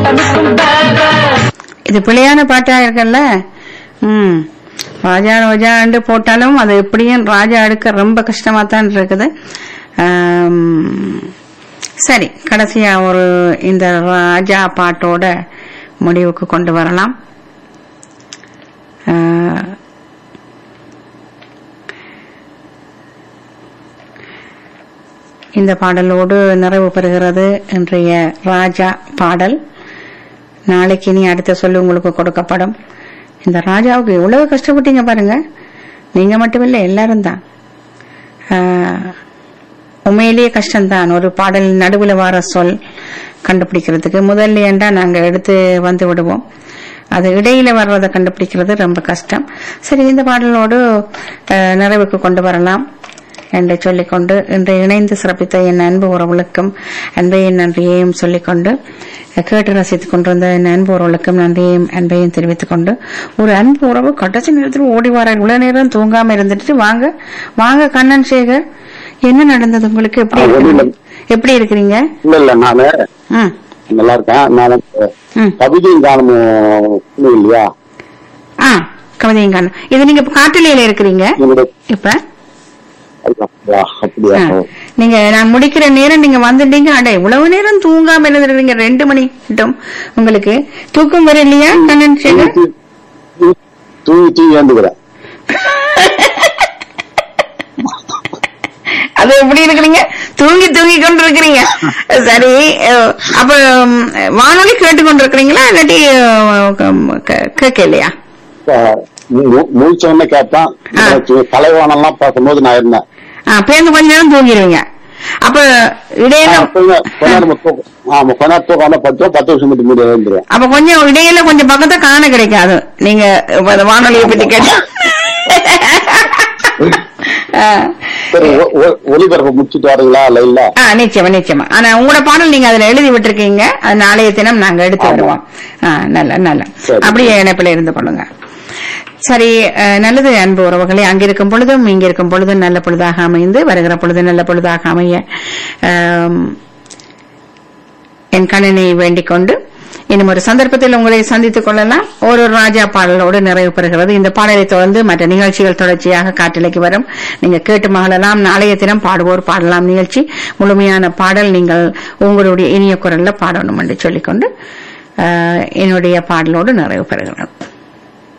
இது பிழையான பாட்டா இருக்குல்ல ம் ராஜா ரோஜாண்டு போட்டாலும் அது எப்படியும் ராஜா எடுக்க ரொம்ப கஷ்டமா தான் இருக்குது ஆம், சரி கடைசியா ஒரு இந்த ராஜா பாட்டோட முடிவுக்கு கொண்டு வரலாம் ஆ, இந்த பாடலோடு நிறைவு பெறுகிறது இன்றைய ராஜா பாடல் நாளைக்கு இனி அடுத்த சொல்லு உங்களுக்கு கொடுக்கப்படும் இந்த ராஜாவுக்கு எவ்வளவு கஷ்டப்பட்டீங்க பாருங்க நீங்க மட்டும் இல்லை எல்லாரும் தான் ஆஹ், உண்மையிலேயே கஷ்டம்தான் ஒரு பாடல் நடுவுல வர சொல் கண்டுபிடிக்கிறதுக்கு முதல்ல ஏண்டா நாங்க எடுத்து வந்து விடுவோம் அது இடையில வர்றதை கண்டுபிடிக்கிறது ரொம்ப கஷ்டம் சரி இந்த பாடலோடு ஆஹ், நிறைவுக்கு கொண்டு வரலாம் என்று சொல்லிக்கொண்டு இன்று இணைந்து சிறப்பித்த என் அன்பு உறவுகளுக்கும் அன்பையும் நன்றியையும் சொல்லிக்கொண்டு கேட்டு ரசித்துக் கொண்டிருந்த என் அன்பு உறவுகளுக்கும் நன்றியையும் அன்பையும் தெரிவித்துக் கொண்டு ஒரு அன்பு உறவு கடைசி நேரத்தில் ஓடி வர இவ்வளவு நேரம் தூங்காம இருந்துட்டு வாங்க வாங்க கண்ணன் சேகர் என்ன நடந்தது உங்களுக்கு எப்படி ஆ, இருக்கிறீங்க? ஒண்ணும் எப்படி இருக்கிறீங்க இல்ல இல்ல நானு ம் நல்லா இருக்கேன் நான் வந்து ம் கவிதையும் காணமும் இல்லையா ஆ கவிதையும் காணும் இது நீங்க இப்ப காட்டுலையில இருக்கிறீங்க என்னோட இப்ப அப்படியா அப்படியா ஆ. நீங்க நான் முடிக்கிற நேரம் நீங்க வந்துட்டீங்க அட இவ்வளவு நேரம் தூங்காம இருந்துருக்கீங்க ரெண்டு மணி கிட்டும் உங்களுக்கு தூக்கம் வர இல்லையா கண்ணன் சேகர் தூங்கி தூங்கி தூங்கி ஏந்துக்கிறேன் அது எப்படி இருக்கிறீங்க தூங்கி தூங்கி கொண்டு இருக்கிறீங்க சரி அஹ், அப்ப உம், வானொலி கேட்டு கொண்டு இருக்கிறீங்களா இல்லாட்டி கேட்க இல்லையா முழிச்ச உடனே கேட்டேன் ஆ. கலைவாணம் எல்லாம் பார்க்கும்போது நான் இருந்தேன் ஆ, பேருந்து கொஞ்ச நேரம் தூங்கிடுவீங்க அப்ப இடையில ஆ, கொஞ்ச கொஞ்ச நேரம் தூக்கம் ஆமா கொஞ்ச நேரம் தூக்கம் வந்தா பத்து பத்து வருஷம் மட்டும் முடியாது எழுந்துருவேன் அப்ப கொஞ்சம் இடையில கொஞ்சம் பக்கத்தை காண கிடைக்காது நீங்க இப்ப அந்த வானொலியை பத்தி கேட்டா ஆ. சரி ஒ- ஒ- ஒலிபரப்பு முடிச்சிட்டு வரீங்களா லைன்ல ஆ நிச்சயமா நிச்சயமா ஆனா உங்களோட பாடல் நீங்க அதுல எழுதி விட்டுருக்கீங்க அது நாளைய தினம் நாங்க எடுத்து ஆமா. வருவோம் ஆ, நல்ல நல்ல சரி. அப்படியே இணைப்பில் இருந்து கொள்ளுங்க சரி அஹ், நல்லது அன்பு உறவுகளே அங்கிருக்கும் பொழுதும் இங்க இருக்கும் பொழுதும் நல்ல பொழுதாக அமைந்து வருகிற பொழுது நல்ல பொழுதாக அமைய ஆம், என் கண்ணனை வேண்டிக் கொண்டு இன்னும் ஒரு சந்தர்ப்பத்தில் உங்களை சந்தித்துக் கொள்ளலாம் ஒரு ராஜா பாடலோடு நிறைவு பெறுகிறது இந்த பாடலை தொடர்ந்து மற்ற நிகழ்ச்சிகள் தொடர்ச்சியாக காட்டிலைக்கு வரும் நீங்க கேட்டு மகளலாம் நாளைய தினம் பாடுவோர் பாடலாம் நிகழ்ச்சி முழுமையான பாடல் நீங்கள் உங்களுடைய இனிய குரல்ல பாடணும் என்று சொல்லிக்கொண்டு அஹ், என்னுடைய பாடலோடு நிறைவு பெறுகிறது